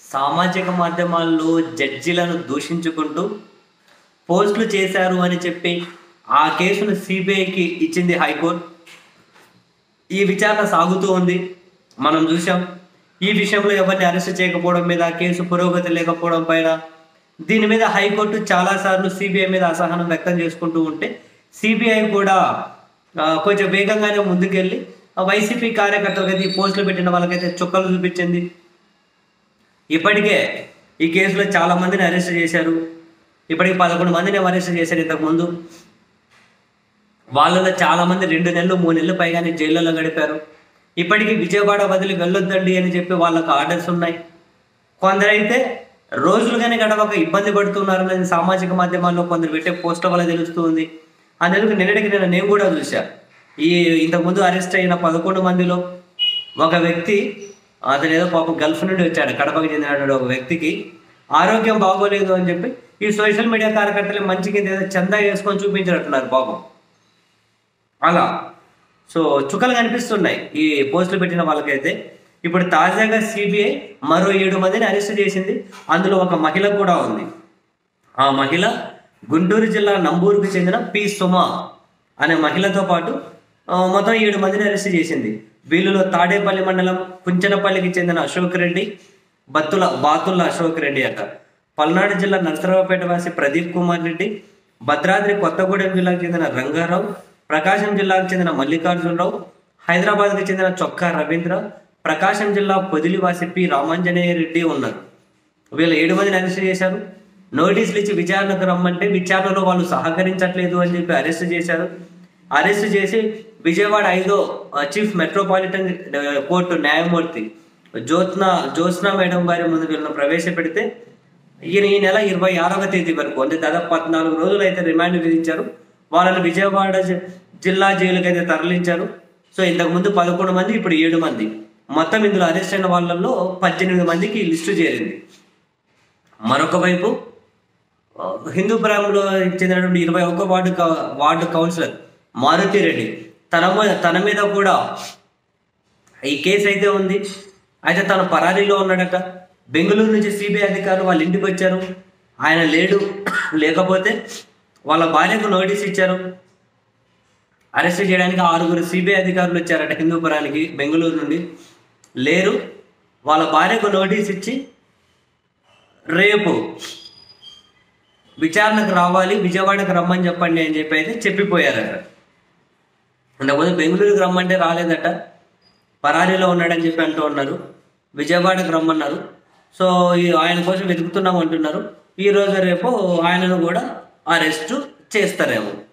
సామాజిక మాధ్యమాల్లో జడ్జిలను దూషించుకుంటూ పోస్టులు చేశారు అని చెప్పి ఆ కేసును సిబిఐకి ఇచ్చింది హైకోర్టు ఈ విచారణ సాగుతూ ఉంది మనం చూసాం ఈ విషయంలో ఎవరిని అరెస్ట్ చేయకపోవడం మీద కేసు పురోగతి లేకపోవడం పైన దీని మీద హైకోర్టు చాలాసార్లు సిబిఐ మీద అసహనం వ్యక్తం చేసుకుంటూ ఉంటే సిబిఐ కూడా ఆ, కొంచెం వేగంగానే ముందుకెళ్ళి ఆ వైసీపీ కార్యకర్తలకైతే ఈ పోస్టులు పెట్టిన వాళ్ళకైతే చుక్కలు చూపించింది ఇప్పటికే ఈ కేసులో చాలా మందిని అరెస్ట్ చేశారు ఇప్పటికి పదకొండు మందిని అరెస్ట్ చేశారు ఇంతకుముందు వాళ్ళలో చాలా మంది రెండు నెలలు మూడు నెలలు పైగానే జైళ్ళలో గడిపారు ఇప్పటికీ విజయవాడ వదిలి వెళ్ళొద్దండి అని చెప్పి వాళ్ళకు ఆర్డర్స్ ఉన్నాయి కొందరైతే రోజులుగానే గడవక ఇబ్బంది పడుతున్నారనేది సామాజిక మాధ్యమాల్లో కొందరు పెట్టే పోస్టుల వల్ల తెలుస్తుంది అందుకు నిన్నటికి నేను నేను కూడా చూశా ఈ ఇంతకుముందు అరెస్ట్ అయిన పదకొండు మందిలో ఒక వ్యక్తి అతను ఏదో పాపం గల్ఫ్ నుండి వచ్చాడు కడపకి చెందినటువంటి ఒక వ్యక్తికి ఆరోగ్యం బాగోలేదు అని చెప్పి ఈ సోషల్ మీడియా కార్యకర్తలు మంచి కింద ఏదో చందా వేసుకొని చూపించినట్టున్నారు పాపం అలా సో చుక్కలు కనిపిస్తున్నాయి ఈ పోస్టులు పెట్టిన వాళ్ళకైతే ఇప్పుడు తాజాగా సిబిఐ మరో ఏడు మందిని అరెస్ట్ చేసింది అందులో ఒక మహిళ కూడా ఉంది ఆ మహిళ గుంటూరు జిల్లా నంబూరుకు చెందిన పి సుమ అనే మహిళతో పాటు ఆ, మొత్తం ఏడు మందిని అరెస్ట్ చేసింది వీళ్ళలో తాడేపల్లి మండలం కుంచనపల్లికి చెందిన అశోక్ రెడ్డి బత్తుల బాతుల అశోక్ రెడ్డి అట పల్నాడు జిల్లా నరసరావుపేట వాసి ప్రదీప్ కుమార్ రెడ్డి భద్రాద్రి కొత్తగూడెం జిల్లాకు చెందిన రంగారావు ప్రకాశం జిల్లాకు చెందిన మల్లికార్జునరావు హైదరాబాద్కు చెందిన చొక్కా రవీంద్ర ప్రకాశం జిల్లా పొదిలివాసి పి రామాంజనేయ రెడ్డి ఉన్నారు వీళ్ళు ఏడు మందిని అరెస్ట్ చేశారు నోటీసులు ఇచ్చి విచారణకు రమ్మంటే విచారణలో వాళ్ళు సహకరించట్లేదు అని చెప్పి అరెస్ట్ చేశారు అరెస్ట్ చేసి విజయవాడ ఐదో ఆ, చీఫ్ మెట్రోపాలిటన్ ఆ, కోర్టు న్యాయమూర్తి జ్యోత్న జ్యోత్స్న మేడం గారి ముందు వీళ్ళని ప్రవేశపెడితే ఈయన ఈ నెల ఇరవై ఆరవ తేదీ వరకు అంటే దాదాపు పద్నాలుగు రోజులు అయితే రిమాండ్ విధించారు వాళ్ళని విజయవాడ జి- జిల్లా జైలుకి అయితే తరలించారు సో ఇంతకు ముందు పదకొండు మంది ఇప్పుడు ఏడు మంది మొత్తం ఇందులో అరెస్ట్ అయిన వాళ్ళల్లో పద్దెనిమిది మందికి లిస్టు చేరింది మరొక వైపు ఆ, హిందూపురంలో చెందినటువంటి ఇరవై ఒక్క వార్డు కౌ- వార్డు కౌన్సిలర్ మారుతి రెడ్డి తన మీద తన మీద కూడా ఈ కేసు అయితే ఉంది అయితే తను పరారీలో ఉన్నాడట బెంగళూరు నుంచి సిబిఐ అధికారులు వాళ్ళ ఇంటికి వచ్చారు ఆయన లేడు లేకపోతే వాళ్ళ భార్యకు నోటీస్ ఇచ్చారు అరెస్ట్ చేయడానికి ఆరుగురు సిబిఐ అధికారులు వచ్చారట హిందూపురానికి బెంగళూరు నుండి లేరు వాళ్ళ భార్యకు నోటీస్ ఇచ్చి రేపు విచారణకు రావాలి విజయవాడకు రమ్మని చెప్పండి అని చెప్పి అయితే చెప్పిపోయారట అంతకుముందు బెంగళూరుకి రమ్మంటే రాలేదట పరారీలో ఉన్నాడని చెప్పి అంటూ ఉన్నారు విజయవాడకు రమ్మన్నారు సో ఈ ఆయన కోసం వెతుకుతున్నాం అంటున్నారు ఈ రోజు రేపు ఆయనను కూడా అరెస్ట్ చేస్తారేమో